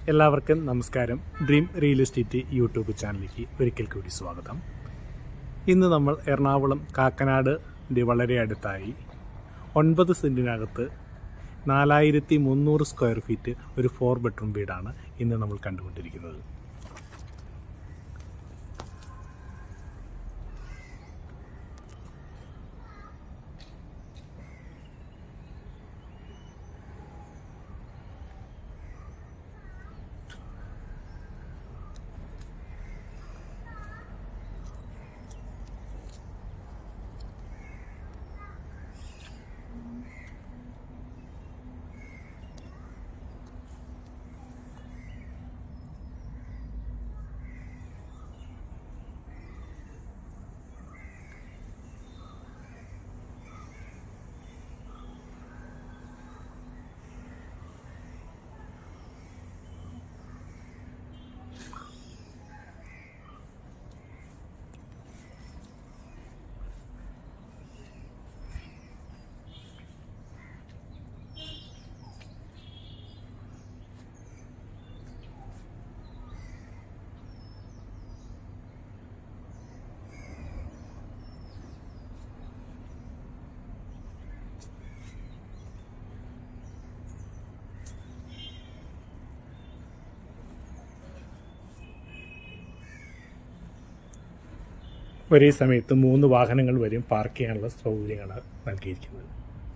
എല്ലാവർക്കും നമസ്കാരം dream real estate YouTube ചാനലിലേക്ക് ഒരിക്കൽ കൂടി സ്വാഗതം ഇന്ന് നമ്മൾ എറണാകുളം കാക്കനാടിൻ്റെ വളരെ അടുത്തായി ഒൻപത് സെൻറ്റിനകത്ത് നാലായിരത്തി മുന്നൂറ് സ്ക്വയർ ഫീറ്റ് ഒരു ഫോർ ബെഡ്റൂം വീടാണ് ഇന്ന് നമ്മൾ കണ്ടുകൊണ്ടിരിക്കുന്നത് ഒരേ സമയത്ത് മൂന്ന് വാഹനങ്ങൾ വരെയും പാർക്ക് ചെയ്യാനുള്ള സൗകര്യങ്ങളാണ് നൽകിയിരിക്കുന്നത്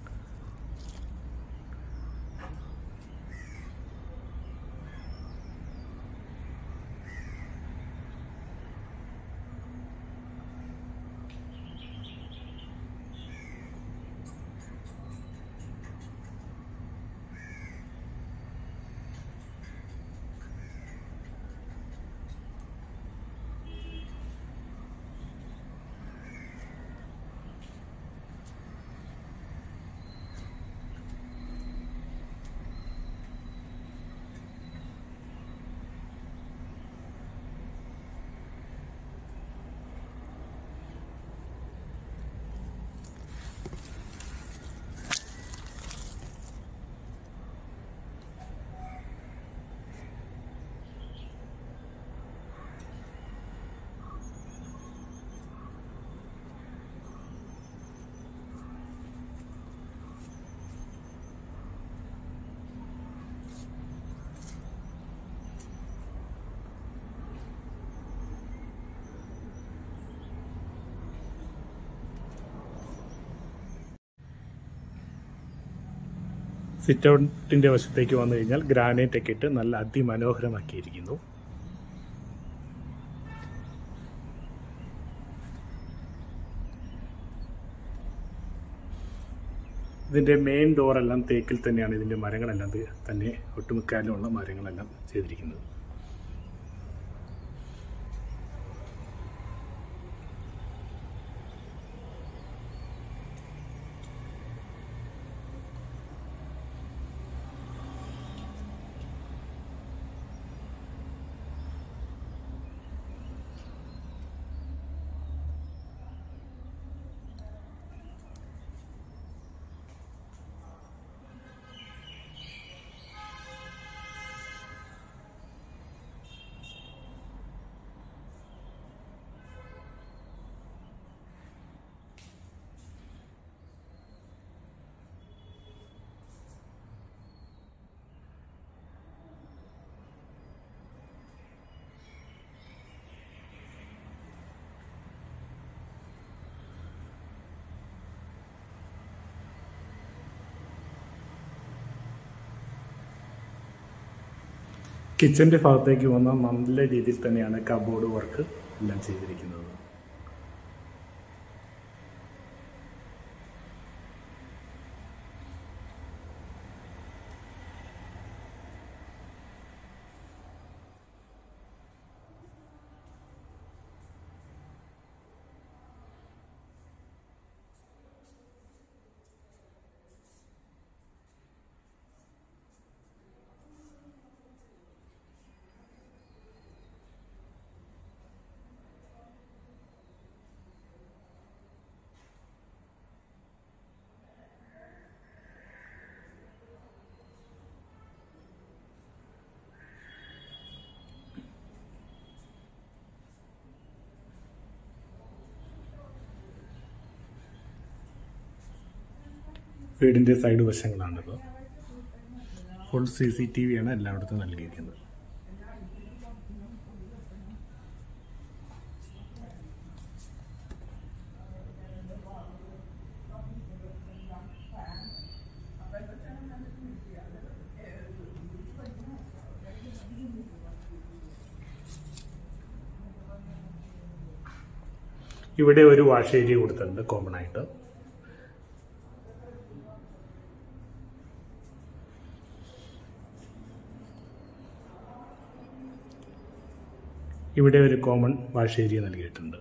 സിറ്റ് ഔട്ടിൻ്റെ വശത്തേക്ക് വന്നു കഴിഞ്ഞാൽ ഗ്രാനൈറ്റ് ഒക്കെ ഇട്ട് നല്ല അതിമനോഹരമാക്കിയിരിക്കുന്നു ഇതിൻ്റെ മെയിൻ ഡോറെല്ലാം തേക്കിൽ തന്നെയാണ് ഇതിൻ്റെ മരങ്ങളെല്ലാം ഇത് തന്നെ ഒട്ടുമിക്കാലുമുള്ള മരങ്ങളെല്ലാം ചെയ്തിരിക്കുന്നത് കിച്ചൻ്റെ ഭാഗത്തേക്ക് വന്നാൽ നല്ല രീതിയിൽ തന്നെയാണ് കബോർഡ് വർക്ക് എല്ലാം ചെയ്തിരിക്കുന്നത് വീടിൻ്റെ സൈഡ് വശങ്ങളാണിത് ഫുൾ സി സി ടി വിയാണ് എല്ലായിടത്തും നൽകിയിരിക്കുന്നത് ഇവിടെ ഒരു വാഷ് ഏരിയ കൊടുത്തിട്ടുണ്ട് കോമൺ ആയിട്ട് ഇവിടെ ഒരു കോമൺ വാഷ് ഏരിയ നൽകിയിട്ടുണ്ട്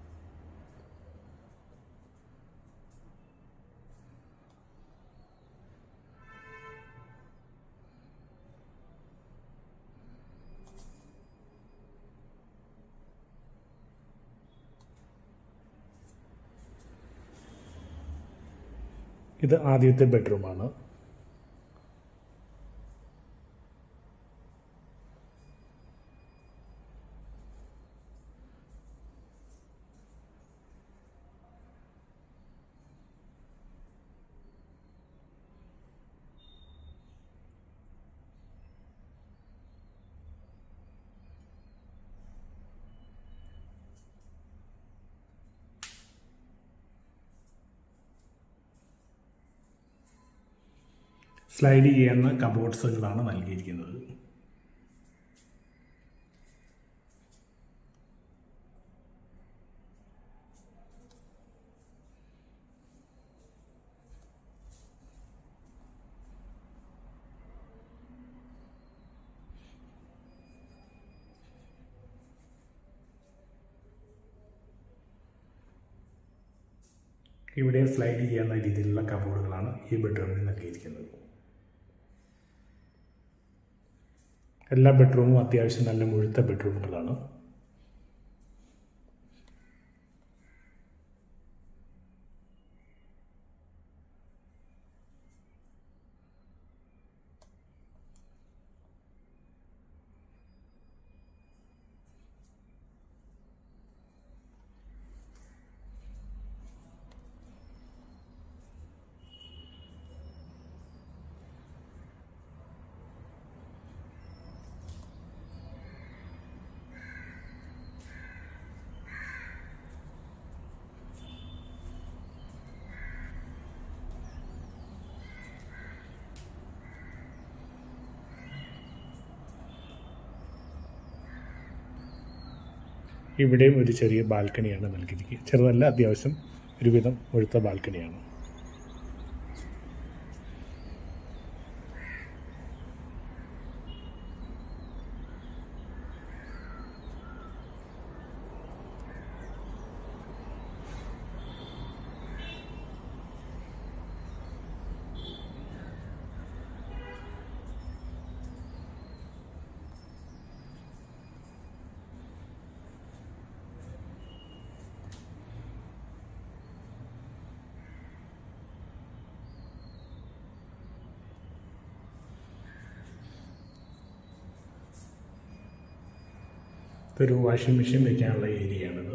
ഇത് ആദ്യത്തെ ബെഡ്റൂമാണ് സ്ലൈഡ് ചെയ്യുന്ന കബോർഡ്സുകളാണ് നൽകിയിരിക്കുന്നത് ഇവിടെ സ്ലൈഡ് ചെയ്യുന്ന രീതിയിലുള്ള കബോർഡുകളാണ് ഈ ബെഡ്റൂമിൽ നൽകിയിരിക്കുന്നത് എല്ലാ ബെഡ്റൂമും അത്യാവശ്യം നല്ല മുഴുത്ത ബെഡ്റൂമുകളാണ് ഇവിടെയും ഒരു ചെറിയ ബാൽക്കണിയാണ് നൽകിയിരിക്കുന്നത് ചെറുതല്ല അത്യാവശ്യം ഒരുവിധം മുഴുത്ത ബാൽക്കണിയാണ് ഇതൊരു വാഷിംഗ് മെഷീൻ വെക്കാനുള്ള ഏരിയയാണിത്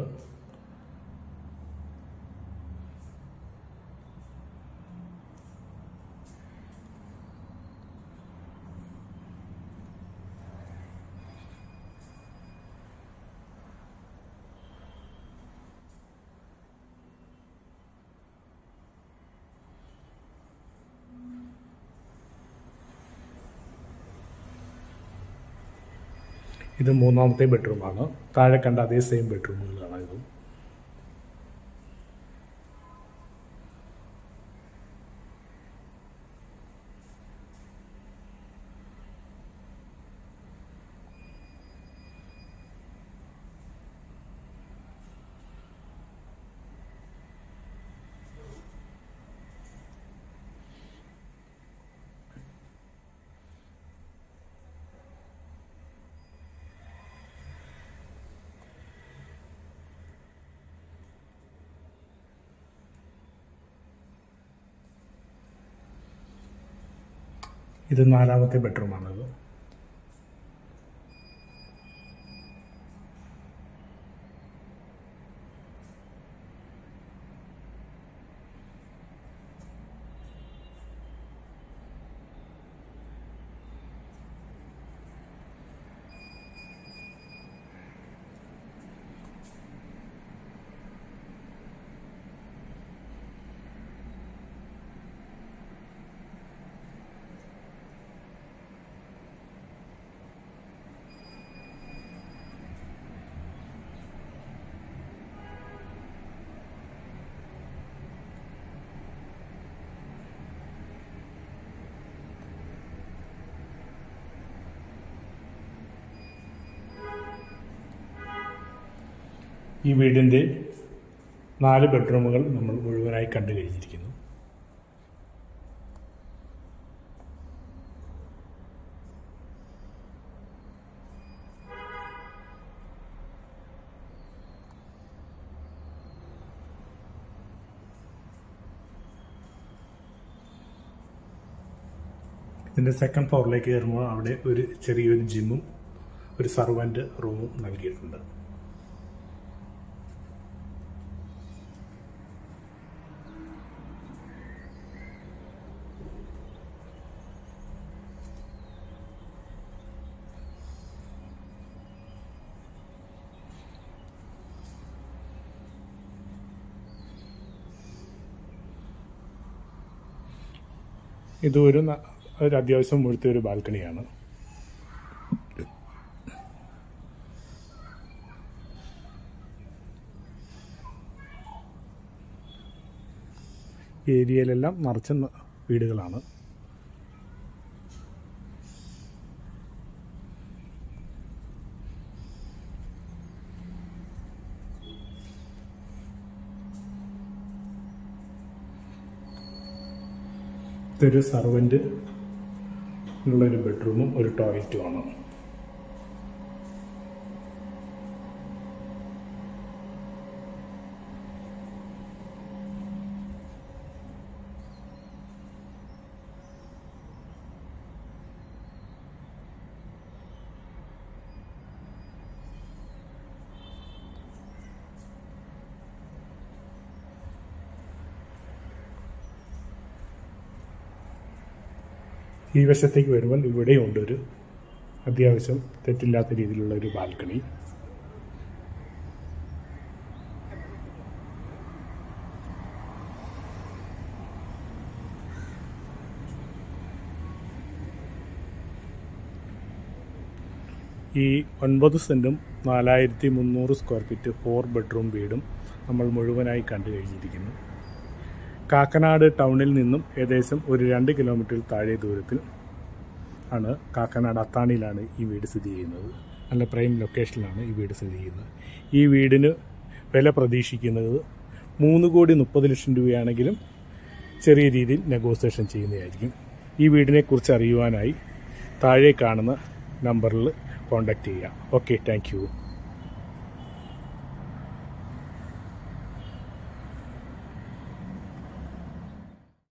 ഇത് മൂന്നാമത്തെ ബെഡ്റൂമാണ് താഴെ കണ്ട അതേ സെയിം ബെഡ്റൂമുകളാണ് ഇതും ഇത് നാലാമത്തെ ബെഡ്റൂമാണിത് ഈ വീടിൻ്റെ നാല് ബെഡ്റൂമുകൾ നമ്മൾ മുഴുവനായി കണ്ടു കഴിഞ്ഞിരിക്കുന്നു ഇതിൻ്റെ സെക്കൻഡ് ഫ്ലോറിലേക്ക് കയറുമ്പോൾ അവിടെ ഒരു ചെറിയൊരു ജിമ്മും ഒരു സർവൻ്റ് റൂമും നൽകിയിട്ടുണ്ട് ഇത് ഒരു ന- ഒരു അത്യാവശ്യം മുഴുത്ത ഒരു ബാൽക്കണിയാണ് ഈ ഏരിയയിലെല്ലാം നിറച്ച ന- വീടുകളാണ് ഇതൊരു സർവൻ്റ് ഉള്ളൊരു ബെഡ്റൂമും ഒരു ടോയ്ലറ്റുമാണ് ഈ വശത്തേക്ക് വരുമ്പോൾ ഇവിടെയുണ്ട് ഒരു അത്യാവശ്യം തെറ്റില്ലാത്ത രീതിയിലുള്ള ഒരു ബാൽക്കണി ഈ ഒൻപത് സെൻറ്റും നാലായിരത്തി മുന്നൂറ് സ്ക്വയർ ഫീറ്റ് ഫോർ ബെഡ്റൂം വീടും നമ്മൾ മുഴുവനായി കണ്ടു കഴിഞ്ഞിരിക്കുന്നു കാക്കനാട് ടൗണിൽ നിന്നും ഏകദേശം ഒരു രണ്ട് കിലോമീറ്റർ താഴെ ദൂരത്തിൽ ആണ് കാക്കനാട് അത്താണിയിലാണ് ഈ വീട് സ്ഥിതി ചെയ്യുന്നത് നല്ല പ്രൈം ലൊക്കേഷനിലാണ് ഈ വീട് സ്ഥിതി ചെയ്യുന്നത് ഈ വീടിന് വില പ്രതീക്ഷിക്കുന്നത് മൂന്ന് കോടി മുപ്പത് ലക്ഷം രൂപയാണെങ്കിലും ചെറിയ രീതിയിൽ നെഗോസിയേഷൻ ചെയ്യുന്നതായിരിക്കും ഈ വീടിനെക്കുറിച്ച് അറിയുവാനായി താഴെ കാണുന്ന നമ്പറിൽ കോൺടാക്റ്റ് ചെയ്യുക ഓക്കെ താങ്ക്